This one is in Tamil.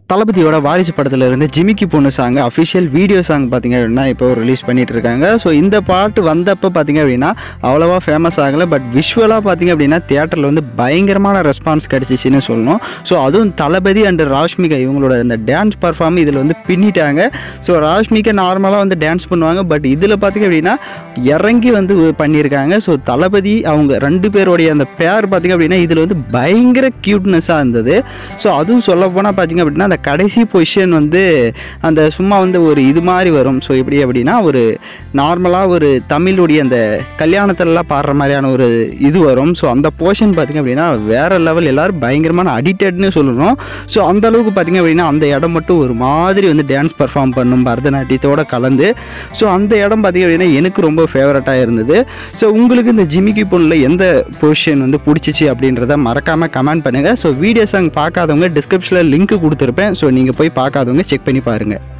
தளபதியோட வாரிசு படத்துல இருந்து ஜிமிக்கி பொண்ணு சாங் அஃபிஷியல் வீடியோ சாங் பார்த்தீங்க அப்படின்னா இப்போ ரிலீஸ் பண்ணிட்டு இருக்காங்க ஸோ இந்த பாட்டு வந்தப்போ பார்த்தீங்க அப்படின்னா அவ்வளோவா ஃபேமஸ் ஆகலை பட் விஷுவலாக பார்த்தீங்க அப்படின்னா தியேட்டரில் வந்து பயங்கரமான ரெஸ்பான்ஸ் கிடைச்சிச்சின்னு சொல்லணும் ஸோ அதுவும் தளபதி அண்ட் ராஷ்மிகா இவங்களோட இந்த டான்ஸ் பர்ஃபார்ம் இதில் வந்து பின்னிட்டாங்க ஸோ ராஷ்மிகா நார்மலாக வந்து டான்ஸ் பண்ணுவாங்க பட் இதில் பார்த்தீங்க அப்படின்னா இறங்கி வந்து பண்ணியிருக்காங்க ஸோ தளபதி அவங்க ரெண்டு பேருடைய அந்த பேர் பார்த்தீங்க அப்படின்னா இதில் வந்து பயங்கர க்யூட்னஸாக இருந்தது ஸோ அதுவும் சொல்ல போனால் பார்த்தீங்க அப்படின்னா அந்த கடைசி பொசிஷன் வந்து அந்த சும்மா வந்து ஒரு இது மாதிரி வரும் ஸோ எப்படி அப்படின்னா ஒரு நார்மலாக ஒரு தமிழுடைய அந்த கல்யாணத்துலலாம் பாடுற மாதிரியான ஒரு இது வரும் ஸோ அந்த போர்ஷன் பார்த்திங்க அப்படின்னா வேறு லெவல் எல்லோரும் பயங்கரமான அடிக்டட்னு சொல்லணும் ஸோ அந்த அளவுக்கு பார்த்திங்க அப்படின்னா அந்த இடம் மட்டும் ஒரு மாதிரி வந்து டான்ஸ் பர்ஃபார்ம் பண்ணும் பரதநாட்டியத்தோட கலந்து ஸோ அந்த இடம் பார்த்திங்க அப்படின்னா எனக்கு ரொம்ப ஃபேவரட்டாக இருந்தது ஸோ உங்களுக்கு இந்த ஜிமிக்கி பொண்ணில் எந்த பொசிஷன் வந்து பிடிச்சிச்சு அப்படின்றத மறக்காமல் கமெண்ட் பண்ணுங்கள் ஸோ வீடியோ சாங் பார்க்காதவங்க டிஸ்கிரிப்ஷனில் லிங்க் கொடுத்துருப்பேன் ஸோ நீங்கள் போய் பார்க்காதவங்க செக் பண்ணி பாருங்கள்